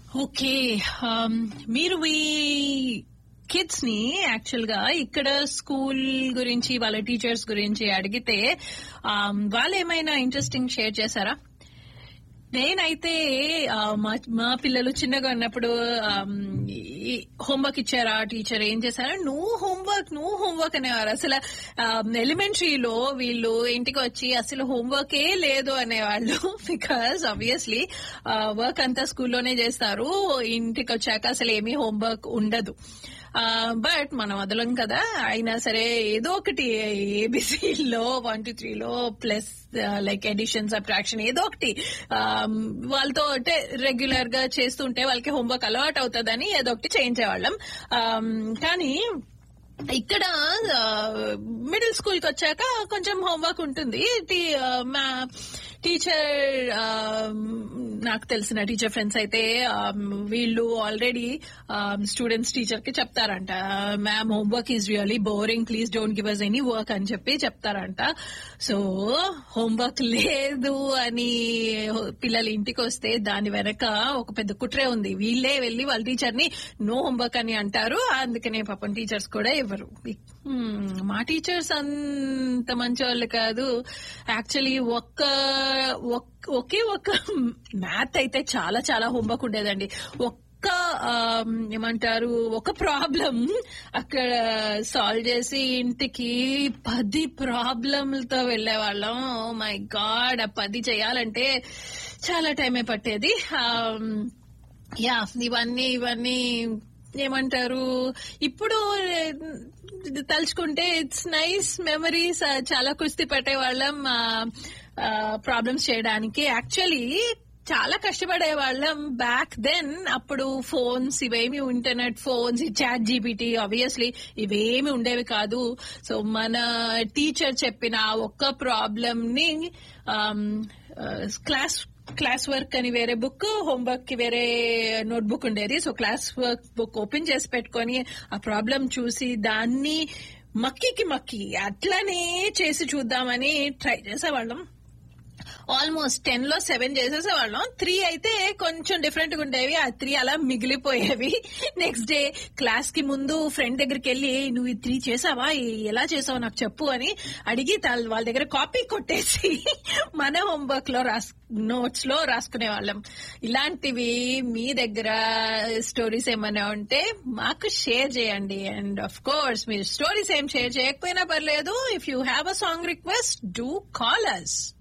okay మీరు మీ kids ని actual గా ఇక్కడ స్కూల్ గురించి వాళ్ళ టీచర్స్ గురించి అడిగితే um, వాళ్ళు ఏమైనా ఇంట్రెస్టింగ్ షేర్ చేశారా నేనైతే ఆ, మా మా పిల్లలు చిన్నగా ఉన్నప్పుడు హోంవర్క్ ఇచ్చారా టీచర్ ఏం చేశారా నువ్వు హోంవర్క్ నువ్వు హోంవర్క్ అనేవారు అసలు ఎలిమెంటరీలో వీళ్ళు ఇంటికి వచ్చి అసలు హోంవర్క్ ఏ లేదు అనేవాళ్ళు బికాస్ ఆబ్వియస్లీ వర్క్ అంతా స్కూల్లోనే చేస్తారు ఇంటికి వచ్చాక అసలు ఏమీ హోంవర్క్ ఉండదు బట్ మనం వదలం కదా అయినా సరే ఏదో ఒకటి ఏబిసిలో వన్ టూ త్రీలో ప్లస్ లైక్ ఎడిషన్ సబ్ట్రాక్షన్ ఏదో ఒకటి um, వాళ్ళతో అంటే రెగ్యులర్ గా చేస్తుంటే వాళ్ళకి హోంవర్క్ అలవాటు అవుతుందని ఏదో ఒకటి చేయించేవాళ్ళం Um, కానీ ఇక్కడ మిడిల్ స్కూల్ కి వచ్చాక కొంచెం హోంవర్క్ ఉంటుంది టీ- ఆ, మా టీచర్ ఆ, నాకు తెలిసిన టీచర్ ఫ్రెండ్స్ అయితే ఆ, వీళ్ళు ఆల్రెడీ స్టూడెంట్స్ టీచర్ కి చెప్తారంట ma'am homework is really boring please don't give us any work అని చెప్పి చెప్తారంట సో హోంవర్క్ లేదు అని పిల్లలు ఇంటికి వస్తే దాని వెనక ఒక పెద్ద కుట్రే ఉంది వీళ్ళే వెళ్ళి వాళ్ళ టీచర్ ని నో హోంవర్క్ అని అంటారు అందుకనే పాపం టీచర్స్ కూడా ఇవ్వరు Hmm, మా టీచర్స్ అంత మంచి వాళ్ళు కాదు యాక్చువల్లీ ఒక్క ఒక్- ఒకే ఒక్క మ్యాథ్ అయితే చాలా చాలా హోంవర్క్ ఉండేదండి ఒక్క ఆమ్, ఏమంటారు ఒక ప్రాబ్లం అక్కడ సాల్వ్ చేసి ఇంటికి పది ప్రాబ్లంలతో వెళ్లేవాళ్ళం మై గాడ్ ఆ పది చేయాలంటే చాలా టైమే పట్టేది ఆమ్, యా ఇవన్నీ ఇవన్నీ ఏమంటారు ఇప్పుడు ఇది తలుచుకుంటే ఇట్స్ నైస్ మెమరీస్ చాలా కుస్తీ పెట్టేవాళ్ళం ప్రాబ్లమ్స్ చేయడానికి యాక్చువల్లీ చాలా కష్టపడే వాళ్ళం బ్యాక్ దెన్ అప్పుడు ఫోన్స్ ఇవేమి internet phones chat GPT obviously ఇవేమి ఉండేవి కాదు సో మన టీచర్ చెప్పిన ఆ ఒక్క ప్రాబ్లమ్ ని క్లాస్ క్లాస్ వర్క్ అని వేరే బుక్ హోంవర్క్ కి వేరే నోట్ బుక్ ఉండేది so class work book open చేసి పెట్టుకొని ఆ ప్రాబ్లం చూసి దాన్ని మక్కికి మక్కి అట్లానే చేసి చూద్దామని ట్రై చేసేవాళ్ళం ఆల్మోస్ట్ టెన్ లో సెవెన్ చేసేసేవాళ్ళం త్రీ అయితే కొంచెం డిఫరెంట్ గా ఉండేవి ఆ త్రీ అలా మిగిలిపోయేవి నెక్స్ట్ డే క్లాస్ కి ముందు ఫ్రెండ్ దగ్గరికి వెళ్ళి నువ్వు ఈ త్రీ చేసావా ఈ- ఎలా చేసావు నాకు చెప్పు అని అడిగి తాల్- వాళ్ళ దగ్గర కాపీ కొట్టేసి మన హోంవర్క్ లో రాస్ నోట్స్ లో రాసుకునే వాళ్ళం ఇలాంటివి మీ దగ్గర స్టోరీస్ ఏమైనా ఉంటే మాకు షేర్ చేయండి అండ్ ఆఫ్ కోర్స్ మీరు స్టోరీస్ ఏం షేర్ చేయకపోయినా పర్లేదు if you have a song request do call us